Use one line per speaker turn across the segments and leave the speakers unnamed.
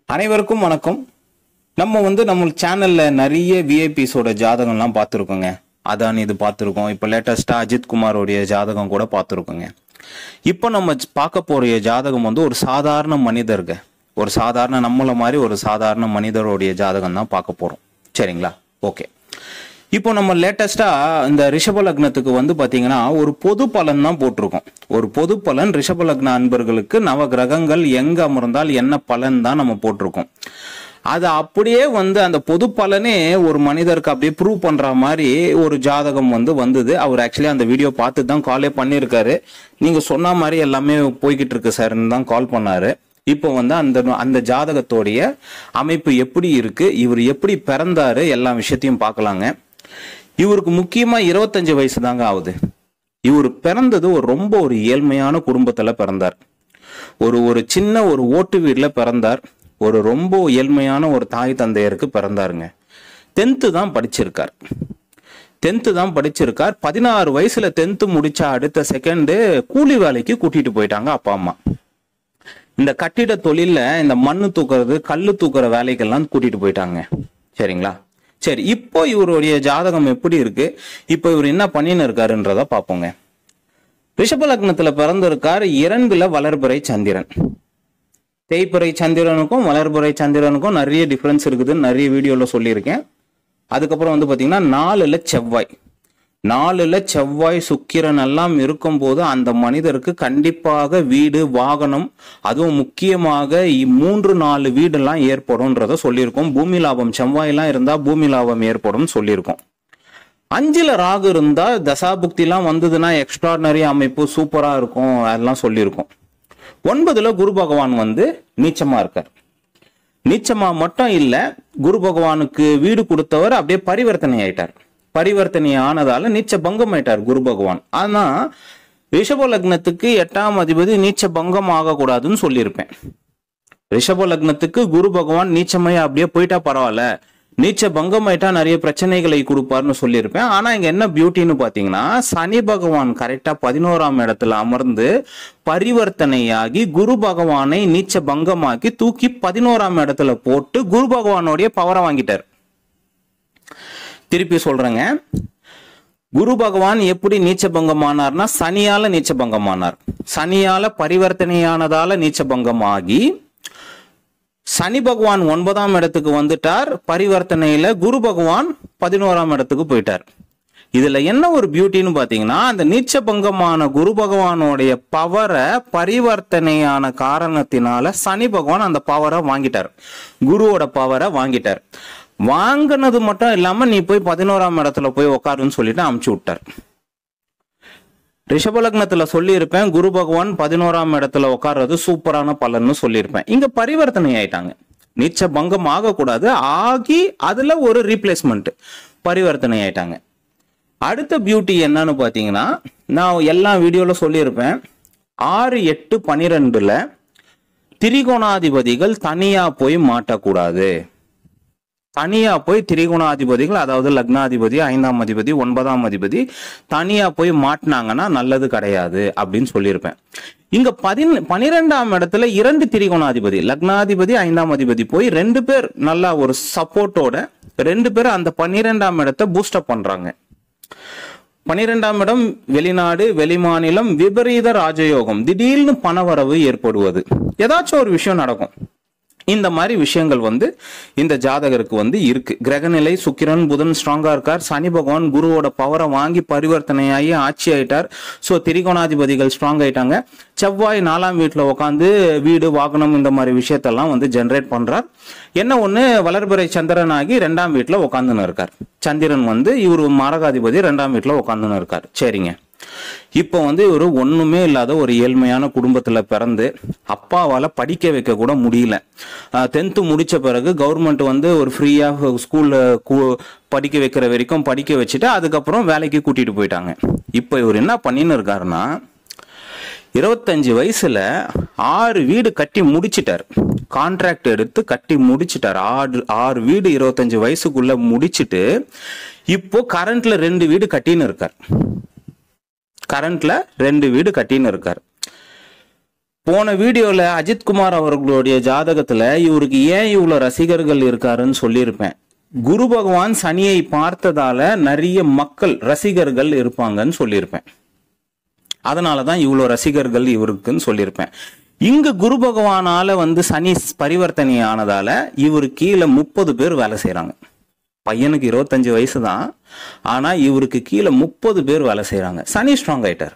அனைவருக்கும் வணக்கம் நம்ம வந்து நம்ம சேனல்ல நிறைய விஐபிஸோட ஜாதகம்லாம் பார்த்துருக்கோங்க அதான் இது பார்த்துருக்கோம் இப்போ லேட்டஸ்டா அஜித் குமாரோடைய ஜாதகம் கூட பார்த்துருக்கோங்க இப்போ நம்ம ஜ- பார்க்க போற ஜாதகம் வந்து ஒரு சாதாரண மனிதருங்க ஒரு சாதாரண நம்மள மாதிரி ஒரு சாதாரண மனிதருடைய ஜாதகம் தான் பார்க்க போறோம் சரிங்களா ஓகே இப்போ நம்ம லேட்டஸ்டா இந்த ரிஷப லக்னத்துக்கு வந்து பாத்தீங்கன்னா ஒரு பொது பலன் தான் போட்டிருக்கோம் ஒரு பொது பலன் ரிஷப லக்ன அன்பர்களுக்கு நவ கிரகங்கள் எங்க அமர்ந்தால் என்ன பலன் தான் நம்ம போட்டிருக்கோம் அது அப்படியே வந்து அந்த பொது பலனே ஒரு மனிதருக்கு அப்படியே ப்ரூவ் பண்ற மாதிரி ஒரு ஜாதகம் வந்து வந்தது அவர் ஆக்சுவலி அந்த வீடியோ பார்த்து தான் காலே பண்ணியிருக்காரு நீங்க சொன்ன மாதிரி எல்லாமே போய்கிட்டு இருக்கு சார்னு தான் கால் பண்ணாரு இப்போ வந்து அந்த அந்த ஜாதகத்தோடைய அமைப்பு எப்படி இருக்கு இவர் எப்படி பிறந்தாரு எல்லா விஷயத்தையும் பார்க்கலாங்க இவருக்கு முக்கியமா இருபத்தஞ்சு வயசு தாங்க ஆகுது இவர் பிறந்தது ஒரு ரொம்ப ஒரு ஏழ்மையான குடும்பத்துல பிறந்தார் ஒரு ஒரு சின்ன ஒரு ஓட்டு வீட்ல பிறந்தார் ஒரு ரொம்ப ஏழ்மையான ஒரு தாய் தந்தையருக்கு பிறந்தாருங்க டென்த்து தான் படிச்சிருக்கார் டென்த்து தான் படிச்சிருக்கார் பதினாறு வயசுல டென்த்து முடிச்ச அடுத்த செகண்டு கூலி வேலைக்கு கூட்டிட்டு போயிட்டாங்க அப்பா அம்மா இந்த கட்டிட தொழில்ல இந்த மண்ணு தூக்குறது கல்லு தூக்குற வேலைக்கெல்லாம் கூட்டிட்டு போயிட்டாங்க சரிங்களா சரி இப்போ இவருடைய ஜாதகம் எப்படி இருக்கு இப்போ இவர் என்ன பண்ணின்னு இருக்காருன்றத பார்ப்போங்க ரிஷப லக்னத்துல பிறந்திருக்கார் இரண்டுல வளர்பிறை சந்திரன் தேய்பிறை சந்திரனுக்கும் வளர்பிறை சந்திரனுக்கும் நிறைய டிஃபரன்ஸ் இருக்குதுன்னு நிறைய வீடியோல சொல்லியிருக்கேன் அதுக்கப்புறம் வந்து பாத்தீங்கன்னா நாலுல செவ்வாய் நாலுல செவ்வாய் சுக்கிரன் எல்லாம் இருக்கும்போது அந்த மனிதருக்கு கண்டிப்பாக வீடு வாகனம் அதுவும் முக்கியமாக இ- மூன்று நாலு வீடெல்லாம் ஏற்படும்ன்றத சொல்லியிருக்கோம் பூமி லாபம் செவ்வாயெல்லாம் இருந்தா பூமி லாபம் ஏற்படும் சொல்லியிருக்கோம் அஞ்சுல ராகு இருந்தா தசாபுக்திலாம் வந்ததுன்னா எக்ஸ்ட்ராடனரி அமைப்பு சூப்பரா இருக்கும் அதெல்லாம் சொல்லியிருக்கோம் ஒன்பதுல குரு பகவான் வந்து நீச்சமா இருக்கார் நீச்சமா மட்டும் இல்ல குரு பகவானுக்கு வீடு கொடுத்தவர் அப்படியே பரிவர்த்தனை ஆயிட்டார் பரிவர்த்தனை ஆனதால நீச்ச பங்கம் ஆயிட்டார் குரு பகவான் ஆனா ரிஷப லக்னத்துக்கு எட்டாம் அதிபதி நீச்ச பங்கம் ஆகக்கூடாதுன்னு சொல்லியிருப்பேன் ரிஷப லக்னத்துக்கு குரு பகவான் நீச்சமையா அப்படியே போயிட்டா பரவாயில்ல நீச்ச பங்கமாயிட்டா நிறைய பிரச்சனைகளை கொடுப்பாருன்னு சொல்லியிருப்பேன் ஆனா இங்க என்ன பியூட்டின்னு பாத்தீங்கன்னா சனி பகவான் கரெக்டா பதினோராம் இடத்துல அமர்ந்து பரிவர்த்தனையாகி குரு பகவானை நீச்ச பங்கமாக்கி தூக்கி பதினோராம் இடத்துல போட்டு குரு பகவானுடைய பவரை வாங்கிட்டார் திருப்பி சொல்றேங்க குரு பகவான் எப்படி நீச்ச பங்கமானார்னா சனியால நீச்ச பங்கமானார் சனியால பரிவர்த்தனையானதால நீச்ச பங்கமாகி சனி பகவான் ஒன்பதாம் இடத்துக்கு வந்துட்டார் பரிவர்த்தனையில குரு பகவான் பதினோராம் இடத்துக்கு போயிட்டார் இதுல என்ன ஒரு பியூட்டின்னு பாத்தீங்கன்னா அந்த நீச்ச பங்கமான குரு பகவானுடைய பவரை பரிவர்த்தனையான காரணத்தினால சனி பகவான் அந்த பவரை வாங்கிட்டார் குருவோட பவரை வாங்கிட்டார் வாங்கினது மட்டும் இல்லாம நீ போய் பதினோராம் இடத்துல போய் உட்காருன்னு சொல்லிட்டு அமுச்சு விட்டார் ரிஷபலக்னத்துல சொல்லியிருப்பேன் குரு பகவான் பதினோராம் இடத்துல உட்கார்றது சூப்பரான பலன்னு சொல்லியிருப்பேன் இங்க பரிவர்த்தனை ஆயிட்டாங்க நீச்ச பங்கம் ஆகக்கூடாது ஆகி அதுல ஒரு ரீப்ளேஸ்மெண்ட் பரிவர்த்தனை ஆயிட்டாங்க அடுத்த பியூட்டி என்னன்னு பாத்தீங்கன்னா நான் எல்லா வீடியோல சொல்லியிருப்பேன் ஆறு எட்டு பனிரெண்டுல திரிகோணாதிபதிகள் தனியா போய் மாட்டக்கூடாது தனியா போய் திரிகுணாதிபதிகள் அதாவது லக்னாதிபதி ஐந்தாம் அதிபதி ஒன்பதாம் அதிபதி தனியா போய் மாட்டினாங்கன்னா நல்லது கிடையாது அப்படின்னு சொல்லியிருப்பேன் இங்க பதின் பனிரெண்டாம் இடத்துல இரண்டு திரிகோணாதிபதி லக்னாதிபதி ஐந்தாம் அதிபதி போய் ரெண்டு பேர் நல்லா ஒரு சப்போர்ட்டோட ரெண்டு பேரும் அந்த பன்னிரெண்டாம் இடத்தை பூஸ்டப் பண்றாங்க பனிரெண்டாம் இடம் வெளிநாடு வெளிமாநிலம் விபரீத ராஜயோகம் திடீர்னு பணவரவு ஏற்படுவது ஏதாச்சும் ஒரு விஷயம் நடக்கும் இந்த மாதிரி விஷயங்கள் வந்து இந்த ஜாதகருக்கு வந்து இருக்கு கிரகநிலை சுக்கிரன் புதன் ஸ்ட்ராங்கா இருக்கார் சனி பகவான் குருவோட பவரை வாங்கி பரிவர்த்தனையாகி ஆட்சி ஆயிட்டார் ஸோ திரிகோணாதிபதிகள் ஸ்ட்ராங் ஆயிட்டாங்க செவ்வாய் நாலாம் வீட்டில் உட்காந்து வீடு வாகனம் இந்த மாதிரி விஷயத்தெல்லாம் வந்து ஜென்ரேட் பண்றார் என்ன ஒண்ணு வளர்பிறை சந்திரன் ஆகி ரெண்டாம் வீட்டில் உட்காந்துன்னு இருக்கார் சந்திரன் வந்து இவர் மரகாதிபதி ரெண்டாம் வீட்டில் உட்காந்துன்னு இருக்கார் சரிங்க இப்போ வந்து இவர் ஒண்ணுமே இல்லாத ஒரு ஏழ்மையான குடும்பத்துல பிறந்து அப்பாவால படிக்க வைக்க கூட முடியல டென்த்து முடிச்ச பிறகு கவர்மெண்ட் வந்து ஒரு ஃப்ரீயா ஸ்கூல்ல படிக்க வைக்கிற வரைக்கும் படிக்க வச்சுட்டு அதுக்கப்புறம் வேலைக்கு கூட்டிட்டு போயிட்டாங்க இப்போ இவர் என்ன பண்ணின்னு இருக்காருன்னா இருபத்தஞ்சு வயசுல ஆறு வீடு கட்டி முடிச்சிட்டார் கான்ட்ராக்ட் எடுத்து கட்டி முடிச்சிட்டார் ஆறு ஆறு வீடு இருபத்தஞ்சு வயசுக்குள்ள முடிச்சிட்டு இப்போ கரண்ட்ல ரெண்டு வீடு கட்டின்னு இருக்கார் கரண்ட்ல ரெண்டு வீடு கட்டின்னு இருக்கார் போன வீடியோல அஜித்குமார் அவர்களுடைய ஜாதகத்துல இவருக்கு ஏன் இவ்வளவு ரசிகர்கள் இருக்காருன்னு சொல்லியிருப்பேன் குரு பகவான் சனியை பார்த்ததால நிறைய மக்கள் ரசிகர்கள் இருப்பாங்கன்னு சொல்லியிருப்பேன் அதனாலதான் இவ்வளவு ரசிகர்கள் இவருக்குன்னு சொல்லியிருப்பேன் இங்க குரு பகவானால வந்து சனி பரிவர்த்தனை ஆனதால இவர் கீழே முப்பது பேர் வேலை செய்றாங்க பையனுக்கு இருபத்தஞ்சு வயசு தான் ஆனா இவருக்கு கீழே முப்பது பேர் வேலை செய்றாங்க சனி ஸ்ட்ராங் ஆயிட்டார்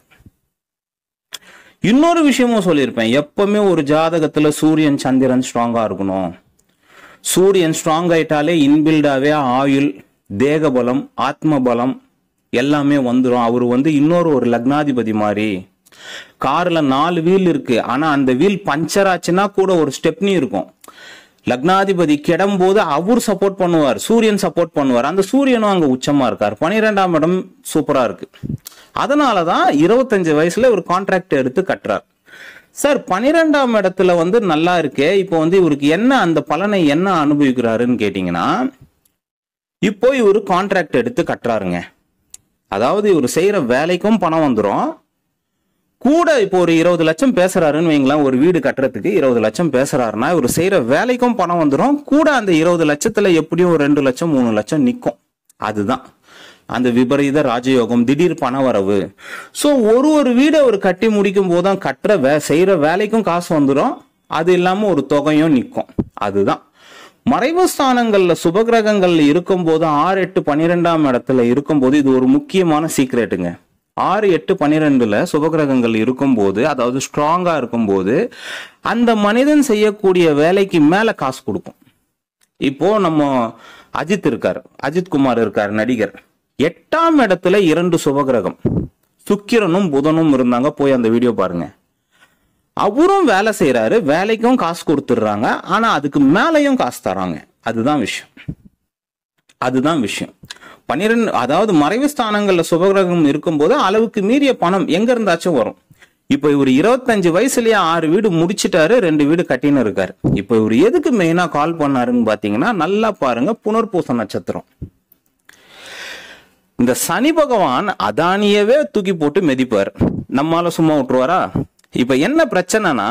இன்னொரு விஷயமும் சொல்லியிருப்பேன் எப்பவுமே ஒரு ஜாதகத்துல சூரியன் சந்திரன் ஸ்ட்ராங்கா இருக்கணும் சூரியன் ஸ்ட்ராங் ஆயிட்டாலே இன்பில்டாவே ஆயுள் தேக பலம் ஆத்ம பலம் எல்லாமே வந்துடும் அவர் வந்து இன்னொரு ஒரு லக்னாதிபதி மாதிரி கார்ல நாலு வீல் இருக்கு ஆனா அந்த வீல் பஞ்சர் ஆச்சுன்னா கூட ஒரு ஸ்டெப்னி இருக்கும் லக்னாதிபதி கெடும் போது அவர் சப்போர்ட் பண்ணுவார் சூரியன் சப்போர்ட் பண்ணுவார் அந்த சூரியனும் அங்க உச்சமா இருக்கார் பனிரெண்டாம் இடம் சூப்பரா இருக்கு அதனாலதான் இருபத்தஞ்சு வயசுல ஒரு கான்ட்ராக்ட் எடுத்து கட்டுறார் சார் பனிரெண்டாம் இடத்துல வந்து நல்லா இருக்கே இப்போ வந்து இவருக்கு என்ன அந்த பலனை என்ன அனுபவிக்கிறாருன்னு கேட்டீங்கன்னா இப்போ இவர் கான்ட்ராக்ட் எடுத்து கட்டுறாருங்க அதாவது இவர் செய்யற வேலைக்கும் பணம் வந்துடும் கூட இப்போ ஒரு இருபது லட்சம் பேசுறாருன்னு வைங்களேன் ஒரு வீடு கட்டுறதுக்கு இருபது லட்சம் பேசுறாருன்னா இவர் செய்யற வேலைக்கும் பணம் வந்துடும் கூட அந்த இருபது லட்சத்துல எப்படியும் ஒரு ரெண்டு லட்சம் மூணு லட்சம் நிற்கும் அதுதான் அந்த விபரீத ராஜயோகம் திடீர் பண வரவு ஸோ ஒரு ஒரு வீடை அவர் கட்டி முடிக்கும் போது தான் கட்டுற வே செய்யற வேலைக்கும் காசு வந்துடும் அது இல்லாம ஒரு தொகையும் நிற்கும் அதுதான் மறைவு ஸ்தானங்கள்ல சுபகிரகங்கள்ல இருக்கும்போது ஆறு எட்டு பன்னிரெண்டாம் இடத்துல இருக்கும்போது இது ஒரு முக்கியமான சீக்ரெட்டுங்க ஆறு எட்டு பன்னிரெண்டுல சுபகிரகங்கள் இருக்கும்போது அதாவது ஸ்ட்ராங்கா இருக்கும்போது அந்த மனிதன் செய்யக்கூடிய வேலைக்கு மேல காசு கொடுக்கும் இப்போ நம்ம அஜித் இருக்கார் அஜித் குமார் இருக்கார் நடிகர் எட்டாம் இடத்துல இரண்டு சுபகிரகம் சுக்கிரனும் புதனும் இருந்தாங்க போய் அந்த வீடியோ பாருங்க அவரும் வேலை செய்யறாரு வேலைக்கும் காசு கொடுத்துடுறாங்க ஆனா அதுக்கு மேலையும் காசு தராங்க அதுதான் விஷயம் அதுதான் விஷயம் பன்னிரெண்டு அதாவது மறைவு ஸ்தானங்கள்ல சுபகிரகம் இருக்கும்போது அளவுக்கு மீறிய பணம் எங்க இருந்தாச்சும் வரும் இப்போ இவர் இருபத்தஞ்சு வயசுலயே ஆறு வீடு முடிச்சிட்டாரு ரெண்டு வீடு கட்டின்னு இருக்காரு இப்போ இவர் எதுக்கு மெயினா கால் பண்ணாருன்னு பாத்தீங்கன்னா நல்லா பாருங்க புனர்பூச நட்சத்திரம் இந்த சனி பகவான் அதானியவே தூக்கி போட்டு மெதிப்பார் நம்மால சும்மா விட்டுருவாரா இப்ப என்ன பிரச்சனைனா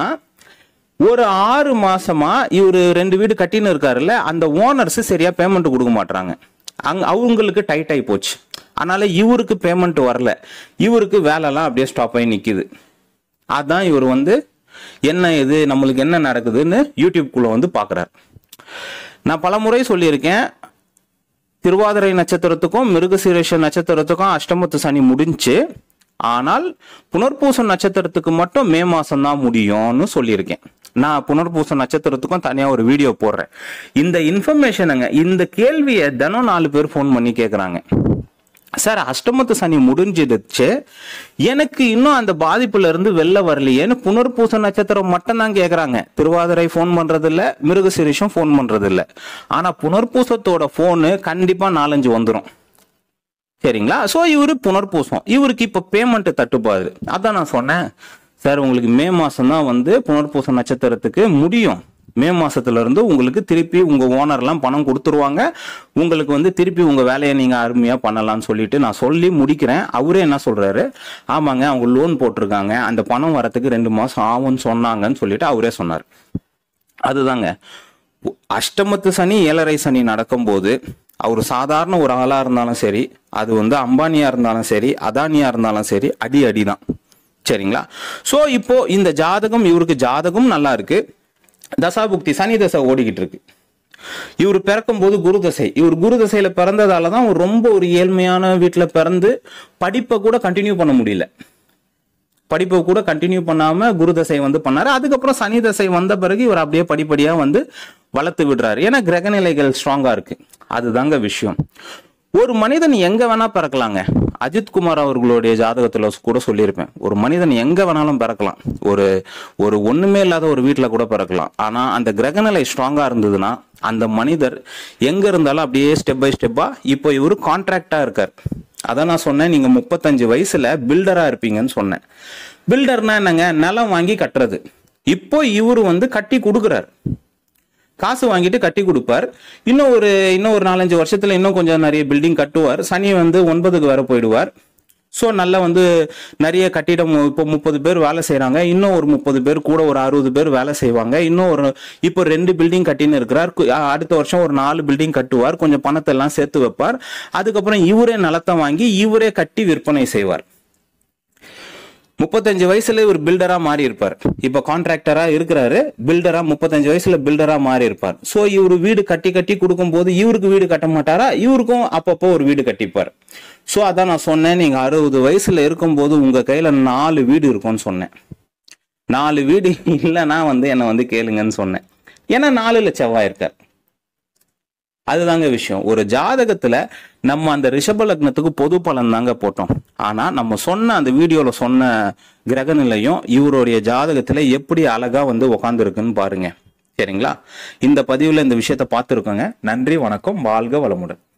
ஒரு ஆறு மாசமா இவரு ரெண்டு வீடு கட்டின்னு இருக்காருல்ல அந்த ஓனர்ஸ் சரியா பேமெண்ட் கொடுக்க மாட்டாங்க அங்க அவங்களுக்கு டைட் ஆகி போச்சு அதனால இவருக்கு பேமெண்ட் வரல இவருக்கு வேலைலாம் அப்படியே ஸ்டாப் ஆகி நிக்குது அதான் இவர் வந்து என்ன இது நம்மளுக்கு என்ன நடக்குதுன்னு யூடியூப்குள்ள வந்து பாக்குறாரு நான் பல முறை சொல்லியிருக்கேன் திருவாதிரை நட்சத்திரத்துக்கும் மிருகசீரேஷ நட்சத்திரத்துக்கும் அஷ்டமத்து சனி முடிஞ்சு ஆனால் புனர்பூசம் நட்சத்திரத்துக்கு மட்டும் மே மாசம் தான் முடியும்னு சொல்லியிருக்கேன் நான் புனர்பூசம் நட்சத்திரத்துக்கும் தனியா ஒரு வீடியோ போடுறேன் இந்த இன்ஃபர்மேஷனுங்க இந்த கேள்வியை தினம் நாலு பேர் ஃபோன் பண்ணி கேட்குறாங்க சார் அஷ்டமத்து சனி முடிஞ்சிடுச்சு எனக்கு இன்னும் அந்த பாதிப்புல இருந்து வெளில வரலையேன்னு புனர்பூச நட்சத்திரம் மட்டும் தான் கேக்குறாங்க திருவாதிரை ஃபோன் பண்றது இல்ல மிருகசிரிஷம் ஃபோன் பண்றது இல்ல ஆனா புனர்பூசத்தோட போனு கண்டிப்பா நாலஞ்சு வந்துடும் சரிங்களா ஸோ இவரு புனர்பூசம் இவருக்கு இப்போ பேமெண்ட் தட்டுப்பாடு அதான் நான் சொன்னேன் சார் உங்களுக்கு மே மாசம் தான் வந்து புனர்பூச நட்சத்திரத்துக்கு முடியும் மே மாசத்துல இருந்து உங்களுக்கு திருப்பி உங்க ஓனர்லாம் பணம் கொடுத்துருவாங்க உங்களுக்கு வந்து திருப்பி உங்க வேலையை நீங்க அருமையா பண்ணலாம்னு சொல்லிட்டு நான் சொல்லி முடிக்கிறேன் அவரே என்ன சொல்றாரு ஆமாங்க அவங்க லோன் போட்டிருக்காங்க அந்த பணம் வரத்துக்கு ரெண்டு மாசம் ஆகும்னு சொன்னாங்கன்னு சொல்லிட்டு அவரே சொன்னார் அதுதாங்க அஷ்டமத்து சனி ஏழரை சனி நடக்கும்போது அவர் சாதாரண ஒரு ஆளா இருந்தாலும் சரி அது வந்து அம்பானியா இருந்தாலும் சரி அதானியா இருந்தாலும் சரி அடி அடி தான் சரிங்களா ஸோ இப்போ இந்த ஜாதகம் இவருக்கு ஜாதகம் நல்லா இருக்கு தசாபுக்தி சனி தசை ஓடிக்கிட்டு இருக்கு இவர் பிறக்கும் போது குரு தசை இவர் குரு தசையில பிறந்ததால தான் அவர் ரொம்ப ஒரு ஏழ்மையான வீட்டுல பிறந்து படிப்பை கூட கண்டினியூ பண்ண முடியல படிப்பை கூட கண்டினியூ பண்ணாம குரு தசை வந்து பண்ணாரு அதுக்கப்புறம் சனி தசை வந்த பிறகு இவர் அப்படியே படிப்படியா வந்து வளர்த்து விடுறாரு ஏன்னா கிரகநிலைகள் ஸ்ட்ராங்கா இருக்கு அதுதாங்க விஷயம் ஒரு மனிதன் எங்க வேணா பிறக்கலாங்க அஜித் குமார் அவர்களுடைய ஜாதகத்துல கூட சொல்லியிருப்பேன் ஒரு மனிதன் எங்க வேணாலும் பிறக்கலாம் ஒரு ஒரு ஒண்ணுமே இல்லாத ஒரு வீட்டுல கூட பிறக்கலாம் ஆனா அந்த கிரகநிலை ஸ்ட்ராங்கா இருந்ததுன்னா அந்த மனிதர் எங்க இருந்தாலும் அப்படியே ஸ்டெப் பை ஸ்டெப்பா இப்போ இவரு கான்ட்ராக்டா இருக்கார் அதான் நான் சொன்னேன் நீங்க முப்பத்தஞ்சு வயசுல பில்டரா இருப்பீங்கன்னு சொன்னேன் பில்டர்னா என்னங்க நிலம் வாங்கி கட்டுறது இப்போ இவரு வந்து கட்டி கொடுக்குறாரு காசு வாங்கிட்டு கட்டி கொடுப்பார் இன்னும் ஒரு இன்னும் ஒரு நாலஞ்சு வருஷத்துல இன்னும் கொஞ்சம் நிறைய பில்டிங் கட்டுவார் சனி வந்து ஒன்பதுக்கு வர போயிடுவார் ஸோ நல்லா வந்து நிறைய கட்டிடம் இப்போ முப்பது பேர் வேலை செய்கிறாங்க இன்னும் ஒரு முப்பது பேர் கூட ஒரு அறுபது பேர் வேலை செய்வாங்க இன்னும் ஒரு இப்போ ரெண்டு பில்டிங் கட்டின்னு இருக்கிறார் கு- அ- அடுத்த வருஷம் ஒரு நாலு பில்டிங் கட்டுவார் கொஞ்சம் பணத்தை எல்லாம் சேர்த்து வைப்பார் அதுக்கப்புறம் இவரே நிலத்தை வாங்கி இவரே கட்டி விற்பனை செய்வார் முப்பத்தஞ்சு வயசுல இவர் பில்டரா மாறி இருப்பார் இப்ப கான்ட்ராக்டரா இருக்கிறாரு பில்டரா முப்பத்தஞ்சு வயசுல பில்டரா மாறி இருப்பார் சோ இவர் வீடு கட்டி கட்டி கொடுக்கும்போது இவருக்கு வீடு கட்ட மாட்டாரா இவருக்கும் அப்பப்போ ஒரு வீடு கட்டிப்பார் சோ அதான் நான் சொன்னேன் நீங்க அறுபது வயசுல இருக்கும்போது உங்க கையில நாலு வீடு இருக்கும்னு சொன்னேன் நாலு வீடு இல்லைன்னா வந்து என்னை வந்து கேளுங்கன்னு சொன்னேன் ஏன்னா நாலுல செவ்வாய் இருக்கார் அதுதாங்க விஷயம் ஒரு ஜாதகத்துல நம்ம அந்த ரிஷப லக்னத்துக்கு பொது பலன் தாங்க போட்டோம் ஆனா நம்ம சொன்ன அந்த வீடியோல சொன்ன கிரக நிலையும் இவருடைய ஜாதகத்துல எப்படி அழகா வந்து உக்காந்துருக்குன்னு பாருங்க சரிங்களா இந்த பதிவுல இந்த விஷயத்த பார்த்துருக்கோங்க நன்றி வணக்கம் வாழ்க வளமுடன்